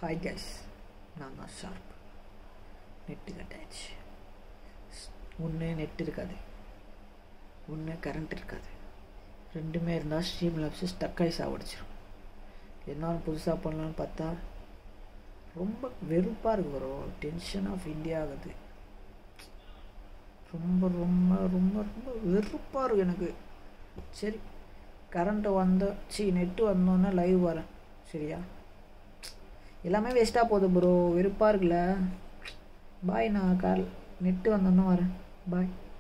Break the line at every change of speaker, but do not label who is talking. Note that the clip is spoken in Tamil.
ஹாய் கைஸ் நான் தான் ஷார்ப் நெட்டு கட்டாச்சு ஒன்று நெட் இருக்காது ஒன்று கரண்ட் இருக்காது ரெண்டுமே இருந்தால் ஸ்ட்ரீம் லேப்ஸு ஸ்டக்காகி சாவடிச்சிடும் என்ன புதுசாக பண்ணலான்னு பார்த்தா ரொம்ப வெறுப்பாக இருக்கு ப்ரோ டென்ஷன் ஆஃப் இந்தியா ஆகுது ரொம்ப ரொம்ப ரொம்ப ரொம்ப வெறுப்பாக இருக்கு எனக்கு சரி கரண்ட்டு வந்த சி நெட்டு வந்தோன்னே லைவ் வரேன் சரியா எல்லாமே வேஸ்ட்டாக போகுது ப்ரோ வெறுப்பாக இருக்குல்ல பாய் நான் கால் நெட்டு வந்தோன்னே வரேன் பாய்